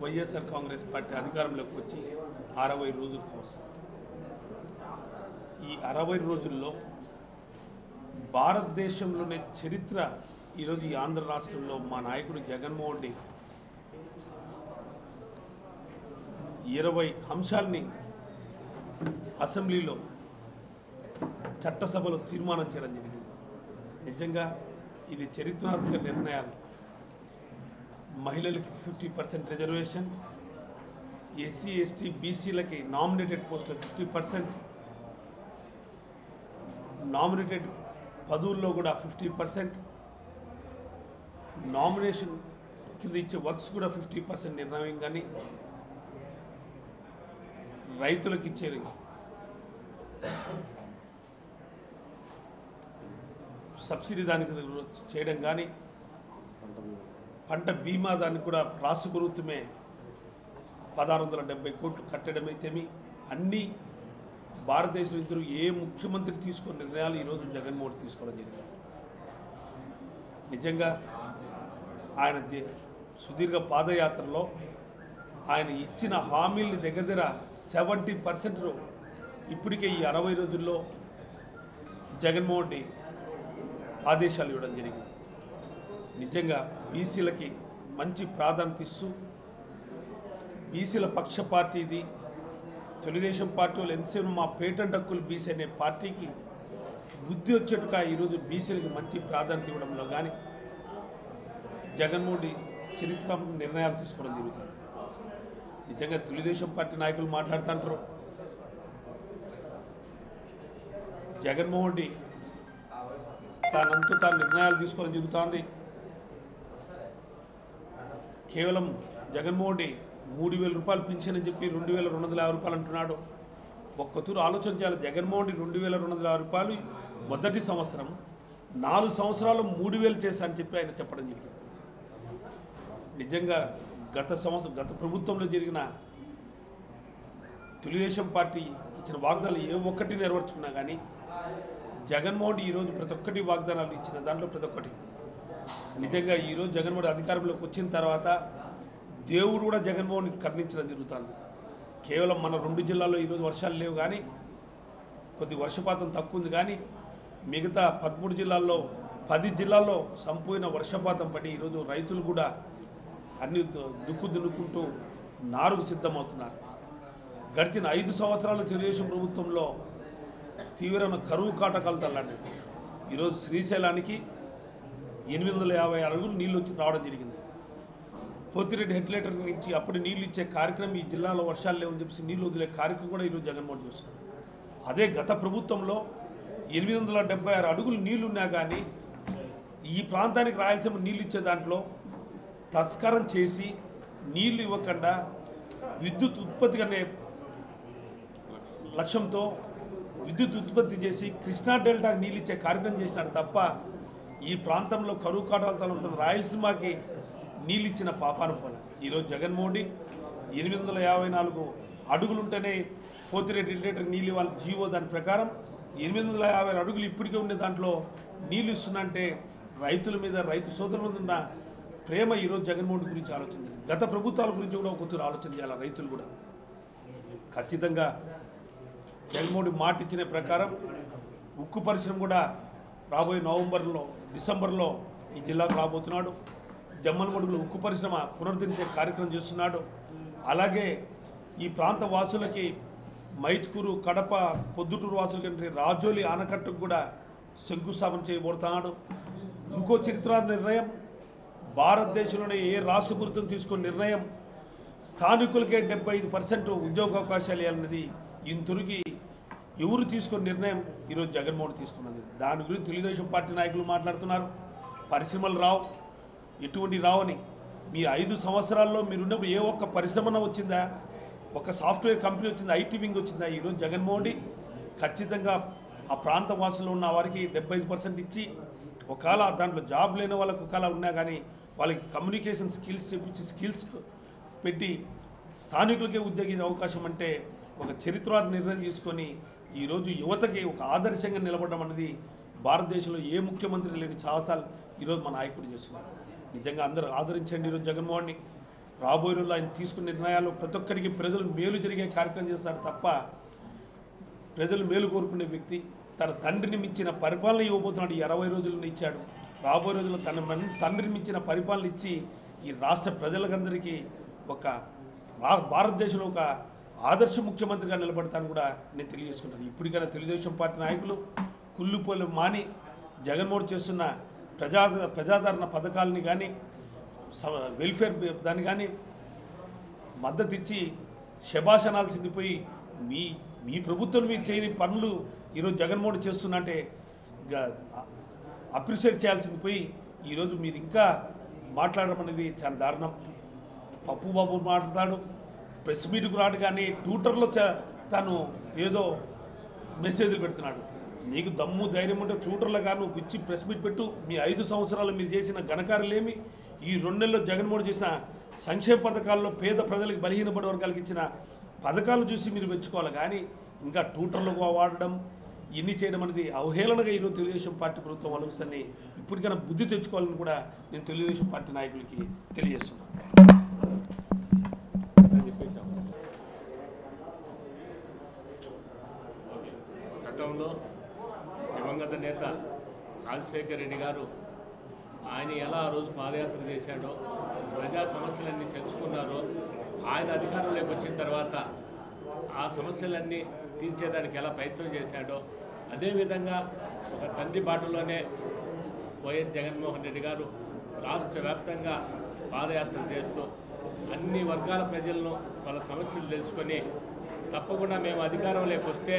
YSR Congress party అధికారంలోకి వచ్చి అరవై రోజులు కోసం ఈ అరవై రోజుల్లో భారతదేశంలోనే చరిత్ర ఈరోజు ఈ ఆంధ్ర రాష్ట్రంలో మా నాయకుడు జగన్మోహన్ రెడ్డి ఇరవై అంశాల్ని అసెంబ్లీలో చట్టసభలో తీర్మానం చేయడం జరిగింది నిజంగా ఇది చరిత్రాత్మక నిర్ణయాలు మహిళలకి fifty percent reservation SC ST బీసీలకి నామినేటెడ్ పోస్టులు ఫిఫ్టీ పర్సెంట్ నామినేటెడ్ పదవుల్లో కూడా ఫిఫ్టీ పర్సెంట్ నామినేషన్ కింద ఇచ్చే వర్క్స్ కూడా ఫిఫ్టీ పర్సెంట్ నిర్ణయం కానీ రైతులకు ఇచ్చే సబ్సిడీ దానికి చేయడం కానీ పంట బీమా దానికి కూడా రాష్ట్ర ప్రభుత్వమే పదహారు వందల డెబ్బై కోట్లు కట్టడమైతేమి అన్నీ భారతదేశంలో ఇద్దరు ఏ ముఖ్యమంత్రి తీసుకున్న నిర్ణయాలు ఈరోజు జగన్మోహన్ తీసుకోవడం జరిగింది నిజంగా ఆయన దే- సుదీర్ఘ పాదయాత్రలో ఆయన ఇచ్చిన హామీల్ని దగ్గర దగ్గర సెవెంటీ పర్సెంట్ ఇప్పటికే ఈ అరవై రోజుల్లో జగన్మోహన్ రెడ్డి ఆదేశాలు ఇవ్వడం జరిగింది నిజంగా బీసీలకి మంచి ప్రాధాన్యత ఇస్తూ బీసీల పక్ష పార్టీ ఇది తెలుగుదేశం పార్టీ వాళ్ళు ఎంతసేపు మా పేటెంట్ హక్కులు బీసీ అనే పార్టీకి బుద్ధి వచ్చేట్టుగా ఈరోజు బీసీలకు మంచి ప్రాధాన్యత ఇవ్వడంలో కానీ జగన్మోహన్ రెడ్డి చరిత్రాత్మక నిర్ణయాలు తీసుకోవడం జరుగుతుంది నిజంగా తెలుగుదేశం పార్టీ నాయకులు మాట్లాడుతుంటారు జగన్మోహన్ రెడ్డి తానంతు తాను నిర్ణయాలు తీసుకోవడం జరుగుతోంది కేవలం జగన్మోహన్ రెడ్డి మూడు వేల రూపాయలు పింఛన్ అని చెప్పి రెండు వేల రెండు వందల యాభై రూపాయలు అంటున్నాడు ఒక్క తూరు ఆలోచన చేయాలి జగన్మోహన్ రెడ్డి రెండు వేల రెండు వందల యాభై రూపాయలు మొదటి సంవత్సరం నాలుగు సంవత్సరాలు మూడు వేలు చేశా అని చెప్పి ఆయన చెప్పడం జరిగింది నిజంగా గత సంవత్సరం గత ప్రభుత్వంలో జరిగిన తెలుగుదేశం పార్టీ ఇచ్చిన వాగ్దానాలు ఏ ఒక్కటి నెరవేర్చుకున్నా కానీ జగన్మోహన్ రెడ్డి ఈరోజు ప్రతి ఒక్కటి వాగ్దానాలు ఇచ్చిన దాంట్లో ప్రతి ఒక్కటి నిజంగా ఈరోజు జగన్మోహన్ రెడ్డి అధికారంలోకి వచ్చిన తర్వాత దేవుడు కూడా జగన్మోహన్ రెడ్డికి కరుణించడం జరుగుతుంది కేవలం మన రెండు జిల్లాల్లో ఈరోజు వర్షాలు లేవు కానీ కొద్ది వర్షపాతం తక్కువ ఉంది కానీ మిగతా పదమూడు జిల్లాల్లో పది జిల్లాల్లో సంపూర్ణ వర్షపాతం పడి ఈరోజు రైతులు కూడా అన్ని దు- దుక్కు దున్నుకుంటూ నారుకు సిద్ధమవుతున్నారు గడిచిన ఐదు సంవత్సరాలు తెలుగుదేశం ప్రభుత్వంలో తీవ్రమైన కరువు కాటకాలు తల్లండి ఈరోజు శ్రీశైలానికి ఎనిమిది వందల యాభై అడుగులు నీళ్లు వచ్చి రావడం జరిగింది పోతిరెడ్డి హెడ్లైటర్ నుంచి అప్పుడు నీళ్లు ఇచ్చే కార్యక్రమం ఈ జిల్లాలో వర్షాలు లేవని చెప్పేసి నీళ్లు వదిలే కార్యక్రమం కూడా ఈరోజు జగన్మోహన్ చూస్తున్నారు అదే గత ప్రభుత్వంలో ఎనిమిది వందల డెబ్బై ఆరు అడుగులు నీళ్లు ఉన్నా కానీ ఈ ప్రాంతానికి రాయలసీమ నీళ్లు ఇచ్చే దాంట్లో తస్కరం చేసి నీళ్లు ఇవ్వకుండా విద్యుత్ ఉత్పత్తి అనే లక్ష్యంతో విద్యుత్ ఉత్పత్తి చేసి కృష్ణా డెల్టాకు నీళ్ళు ఇచ్చే కార్యక్రమం చేసినాడు తప్ప ఈ ప్రాంతంలో కరువు కాటాలతో ఉన్న రాయలసీమకి నీళ్ళు ఇచ్చిన పాపాన పోల ఈరోజు జగన్మోహన్ రెడ్డి ఎనిమిది వందల యాభై నాలుగు అడుగులుంటేనే పోతిరెడ్డి లీటర్ నీళ్ళు ఇవ్వాలి జీవో దాని ప్రకారం ఎనిమిది వందల యాభై అడుగులు ఇప్పటికే ఉండే దాంట్లో నీళ్ళు ఇస్తున్నంటే రైతుల మీద రైతు సోదరుల మీద ఉన్న ప్రేమ ఈరోజు జగన్మోహన్ రెడ్డి గురించి ఆలోచించాలి గత ప్రభుత్వాల గురించి కూడా ఒక ఆలోచన చేయాలి రైతులు కూడా ఖచ్చితంగా జగన్మోహన్ రెడ్డి మాట ఇచ్చిన ప్రకారం ఉక్కు పరిశ్రమ కూడా రాబోయే నవంబర్లో డిసెంబర్లో ఈ జిల్లాకు రాబోతున్నాడు జమ్మలమడుగులో ఉక్కు పరిశ్రమ పునరుద్ధరించే కార్యక్రమం చేస్తున్నాడు అలాగే ఈ ప్రాంత వాసులకి మైట్కూరు కడప పొద్దుటూరు వాసులకి రాజోలి ఆనకట్టుకు కూడా శంకుస్థాపన చేయబోతున్నాడు ఇంకో చరిత్ర నిర్ణయం భారతదేశంలోనే ఏ రాష్ట్ర ప్రభుత్వం తీసుకున్న నిర్ణయం స్థానికులకే డెబ్బై ఐదు పర్సెంట్ ఉద్యోగ అవకాశాలు ఇవ్వాలన్నది ఇంతరికి ఎవరు తీసుకున్న నిర్ణయం ఈరోజు జగన్మోహన్ తీసుకున్నది దాని గురించి తెలుగుదేశం పార్టీ నాయకులు మాట్లాడుతున్నారు పరిశ్రమలు రావు ఎటువంటి రావని మీ ఐదు సంవత్సరాల్లో మీరున్నప్పుడు ఏ ఒక్క పరిశ్రమన వచ్చిందా ఒక సాఫ్ట్వేర్ కంపెనీ వచ్చిందా ఐటీ వింగ్ వచ్చిందా ఈరోజు జగన్మోహన్ రెడ్డి ఖచ్చితంగా ఆ ప్రాంత వాసుల్లో ఉన్న వారికి డెబ్బై ఐదు పర్సెంట్ ఇచ్చి ఒకవేళ దాంట్లో జాబ్ లేని వాళ్ళకి ఒకవేళ ఉన్నా కానీ వాళ్ళకి కమ్యూనికేషన్ స్కిల్స్ చెప్పించి స్కిల్స్ పెట్టి స్థానికులకే ఉద్యోగ అవకాశం అంటే ఒక చరిత్రాత్మక నిర్ణయం తీసుకొని ఈరోజు యువతకి ఒక ఆదర్శంగా నిలబడడం అనేది భారతదేశంలో ఏ ముఖ్యమంత్రి లేని సాహసాలు ఈరోజు మా నాయకుడు చేస్తున్నారు నిజంగా అందరూ ఆదరించండి ఈరోజు జగన్మోహన్ని రాబోయే రోజుల్లో ఆయన తీసుకున్న నిర్ణయాలు ప్రతి ఒక్కరికి ప్రజలు మేలు జరిగే కార్యక్రమం చేస్తారు తప్ప ప్రజలు మేలు కోరుకునే వ్యక్తి తన తండ్రిని మించిన పరిపాలన ఇవ్వబోతున్నాడు ఈ అరవై రోజులను ఇచ్చాడు రాబోయే రోజుల్లో తన మన్- తండ్రిని మించిన పరిపాలన ఇచ్చి ఈ రాష్ట్ర ప్రజలకందరికీ ఒక రా భారతదేశంలో ఒక ఆదర్శ ముఖ్యమంత్రిగా నిలబడతాను కూడా నేను తెలియజేసుకుంటాను ఇప్పటికైనా తెలుగుదేశం పార్టీ నాయకులు కుళ్ళుపోలు మాని జగన్మోహన్ చేస్తున్న ప్రజా ప్రజాదరణ పథకాలని కానీ వెల్ఫేర్ దాన్ని కానీ మద్దతు ఇచ్చి శబాష్ అనాల్సింది పోయి మీ మీ ప్రభుత్వం మీరు చేయని పనులు ఈరోజు జగన్మోహన్ చేస్తున్నట్టే ఇక అప్రిషియేట్ చేయాల్సింది పోయి ఈరోజు మీరు ఇంకా మాట్లాడడం అనేది చాలా దారుణం పప్పు బాబు మాట్లాడతాడు ప్రెస్ మీట్కు రాడు కానీ ట్విట్టర్లో చ- తను ఏదో మెసేజ్లు పెడుతున్నాడు నీకు దమ్ము ధైర్యం ఉంటే ట్విట్టర్లో కానీ నువ్వు పిచ్చి ప్రెస్ మీట్ పెట్టు మీ ఐదు సంవత్సరాలు మీరు చేసిన ఘనకార్యలేమి ఈ రెండు నెలల్లో జగన్మోహన్ చేసిన సంక్షేమ పథకాల్లో పేద ప్రజలకు బలహీనపడే వర్గాలకు ఇచ్చిన పథకాలు చూసి మీరు మెచ్చుకోవాలి కానీ ఇంకా ట్విట్టర్లో వాడడం ఇన్ని చేయడం అనేది అవహేళనగా ఈరోజు తెలుగుదేశం పార్టీ ప్రభుత్వం ఆలోచిస్తాన్ని ఇప్పటికైనా బుద్ధి తెచ్చుకోవాలని కూడా నేను తెలుగుదేశం పార్టీ నాయకులకి తెలియజేస్తున్నాను గతంలో దివంగత నేత రాజశేఖర రెడ్డి గారు ఆయన ఎలా ఆ రోజు పాదయాత్ర చేశాడో ప్రజా సమస్యలన్నీ తెలుసుకున్నారో ఆయన అధికారంలోకి వచ్చిన తర్వాత ఆ సమస్యలన్నీ తీర్చేదానికి ఎలా ప్రయత్నం చేశాడో అదేవిధంగా ఒక తండ్రి బాటలోనే వైఎస్ జగన్మోహన్ రెడ్డి గారు రాష్ట్ర వ్యాప్తంగా పాదయాత్ర చేస్తూ అన్ని వర్గాల ప్రజలను వాళ్ళ సమస్యలు తెలుసుకొని తప్పకుండా మేము అధికారంలోకి వస్తే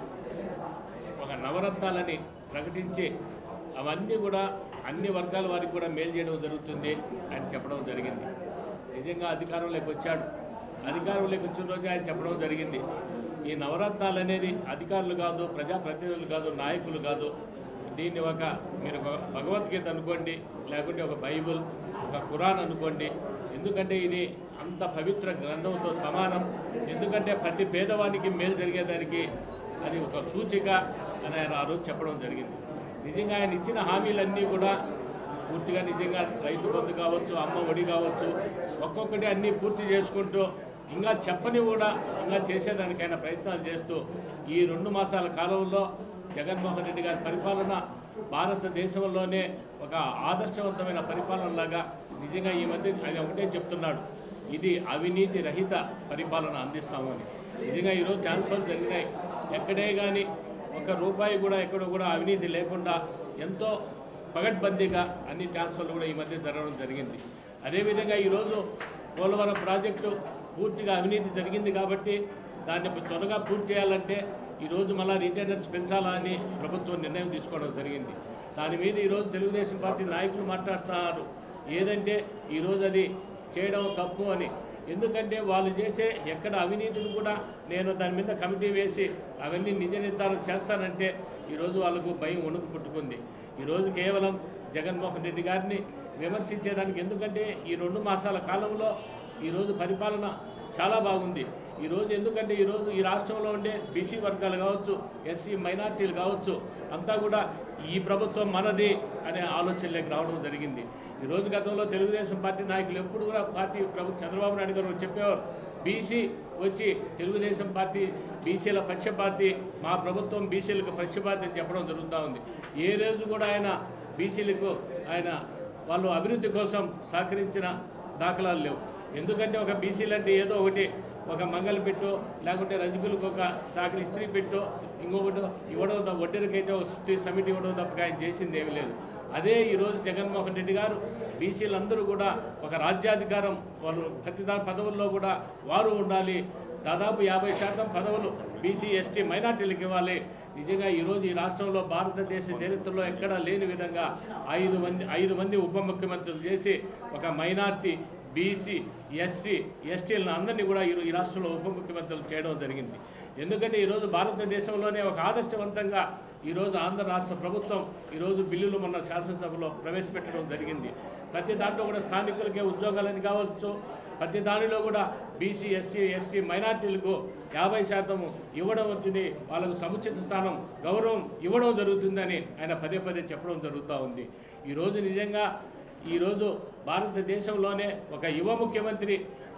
ఒక నవరత్నాలని ప్రకటించి అవన్నీ కూడా అన్ని వర్గాల వారికి కూడా మేలు చేయడం జరుగుతుంది అని చెప్పడం జరిగింది నిజంగా అధికారంలోకి వచ్చాడు అధికారంలోకి వచ్చిన రోజే ఆయన చెప్పడం జరిగింది ఈ నవరత్నాలు అనేది అధికారులు కాదు ప్రజాప్రతినిధులు కాదు నాయకులు కాదు దీన్ని ఒక మీరు ఒక భగవద్గీత అనుకోండి లేకుంటే ఒక బైబిల్ ఒక ఖురాన్ అనుకోండి ఎందుకంటే ఇది అంత పవిత్ర గ్రంథంతో సమానం ఎందుకంటే ప్రతి పేదవానికి మేలు జరిగేదానికి అది ఒక సూచిక అని ఆయన ఆ రోజు చెప్పడం జరిగింది నిజంగా ఆయన ఇచ్చిన హామీలన్నీ కూడా పూర్తిగా నిజంగా రైతు బంధు కావచ్చు అమ్మ ఒడి కావచ్చు ఒక్కొక్కటి అన్నీ పూర్తి చేసుకుంటూ ఇంకా చెప్పని కూడా ఇంకా చేసేదానికైనా ప్రయత్నాలు చేస్తూ ఈ రెండు మాసాల కాలంలో జగన్మోహన్ రెడ్డి గారి పరిపాలన భారతదేశంలోనే ఒక ఆదర్శవంతమైన పరిపాలనలాగా నిజంగా ఈ మధ్య ఆయన ఒకటే చెప్తున్నాడు ఇది అవినీతి రహిత పరిపాలన అందిస్తామని నిజంగా ఈరోజు ట్రాన్స్ఫర్ జరిగినాయి ఎక్కడే కానీ ఒక రూపాయి కూడా ఎక్కడ కూడా అవినీతి లేకుండా ఎంతో పగడ్బందీగా అన్ని ట్రాన్స్ఫర్లు కూడా ఈ మధ్య జరగడం జరిగింది అదేవిధంగా ఈరోజు పోలవరం ప్రాజెక్టు పూర్తిగా అవినీతి జరిగింది కాబట్టి దాన్ని త్వరగా పూర్తి చేయాలంటే ఈరోజు మళ్ళా రీటైనర్స్ పెంచాలా అని ప్రభుత్వం నిర్ణయం తీసుకోవడం జరిగింది దాని మీద ఈరోజు తెలుగుదేశం పార్టీ నాయకులు మాట్లాడుతున్నారు ఏదంటే ఈరోజు అది చేయడం తప్పు అని ఎందుకంటే వాళ్ళు చేసే ఎక్కడ అవినీతిని కూడా నేను దాని మీద కమిటీ వేసి అవన్నీ నిజ నిర్ధారణ చేస్తానంటే ఈరోజు వాళ్ళకు భయం వణుకు పుట్టుకుంది ఈరోజు కేవలం జగన్మోహన్ రెడ్డి గారిని విమర్శించేదానికి ఎందుకంటే ఈ రెండు మాసాల కాలంలో ఈరోజు పరిపాలన చాలా బాగుంది ఈరోజు ఎందుకంటే ఈరోజు ఈ రాష్ట్రంలో ఉండే బీసీ వర్గాలు కావచ్చు ఎస్సీ మైనార్టీలు కావచ్చు అంతా కూడా ఈ ప్రభుత్వం మనది అనే ఆలోచనలోకి రావడం జరిగింది ఈరోజు గతంలో తెలుగుదేశం పార్టీ నాయకులు ఎప్పుడు కూడా పార్టీ ప్రభు చంద్రబాబు నాయుడు గారు చెప్పేవారు బీసీ వచ్చి తెలుగుదేశం పార్టీ బీసీల పక్షపాతి మా ప్రభుత్వం బీసీలకు పక్షపాతి అని చెప్పడం జరుగుతూ ఉంది ఏ రోజు కూడా ఆయన బీసీలకు ఆయన వాళ్ళు అభివృద్ధి కోసం సహకరించిన దాఖలాలు లేవు ఎందుకంటే ఒక బీసీలు అంటే ఏదో ఒకటి ఒక మంగళ పెట్టు లేకుంటే రజకులకు ఒక చాకలి ఇస్త్రీ పెట్టు ఇంకొకటి ఇవ్వడం తప్ప వడ్డీలకైతే ఒక స్త్రీ సమితి ఇవ్వడం తప్ప ఆయన చేసింది ఏమీ లేదు అదే ఈరోజు జగన్మోహన్ రెడ్డి గారు బీసీలందరూ కూడా ఒక రాజ్యాధికారం వాళ్ళు ప్రతి దా- పదవుల్లో కూడా వారు ఉండాలి దాదాపు యాభై శాతం పదవులు బీసీ ఎస్టీ మైనార్టీలకు ఇవ్వాలి నిజంగా ఈరోజు ఈ రాష్ట్రంలో భారతదేశ చరిత్రలో ఎక్కడా లేని విధంగా ఐదు మంది ఐదు మంది ఉప ముఖ్యమంత్రులు చేసి ఒక మైనార్టీ బీసీ ఎస్సీ ఎస్టీలను అందరినీ కూడా ఈరో- ఈ రాష్ట్రంలో ఉప ముఖ్యమంత్రులు చేయడం జరిగింది ఎందుకంటే ఈరోజు భారతదేశంలోనే ఒక ఆదర్శవంతంగా ఈరోజు ఆంధ్ర రాష్ట్ర ప్రభుత్వం ఈరోజు బిల్లులు మన శాసనసభలో ప్రవేశపెట్టడం జరిగింది ప్రతి దాంట్లో కూడా స్థానికులకే ఉద్యోగాలని కావచ్చు ప్రతి దానిలో కూడా బీసీ ఎస్సీ ఎస్టీ మైనార్టీలకు యాభై శాతం ఇవ్వడం వచ్చింది వాళ్ళకు సముచిత స్థానం గౌరవం ఇవ్వడం జరుగుతుందని ఆయన పదే పదే చెప్పడం జరుగుతూ ఉంది ఈరోజు నిజంగా ఈరోజు భారతదేశంలోనే ఒక యువ ముఖ్యమంత్రి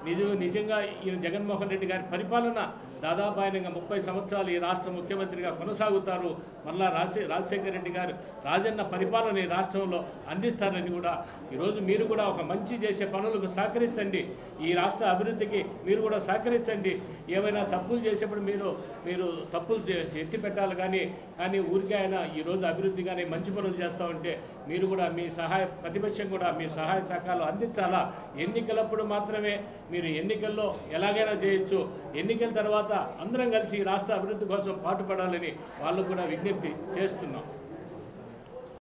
నిజ నిజంగా ఈ జగన్మోహన్ రెడ్డి గారి పరిపాలన దాదాపు ఆయన ఇంకా ముప్పై సంవత్సరాలు ఈ రాష్ట్ర ముఖ్యమంత్రిగా కొనసాగుతారు మళ్ళా రాజశే రాజశేఖర రెడ్డి గారు రాజన్న పరిపాలన ఈ రాష్ట్రంలో అందిస్తారని కూడా ఈరోజు మీరు కూడా ఒక మంచి చేసే పనులకు సహకరించండి ఈ రాష్ట్ర అభివృద్ధికి మీరు కూడా సహకరించండి ఏమైనా తప్పులు చేసేప్పుడు మీరు మీరు తప్పులు చే- ఎత్తి పెట్టాలి కానీ కానీ ఊరికే ఆయన ఈరోజు అభివృద్ధి కానీ మంచి పనులు చేస్తూ ఉంటే మీరు కూడా మీ సహాయ ప్రతిపక్షం కూడా మీ సహాయ సహకారాలు అందించాలా ఎన్నికలప్పుడు మాత్రమే మీరు ఎన్నికల్లో ఎలాగైనా చేయొచ్చు ఎన్నికల తర్వాత అందరం కలిసి ఈ రాష్ట్ర అభివృద్ధి కోసం పాటుపడాలని వాళ్ళు కూడా విజ్ఞప్తి చేస్తున్నాం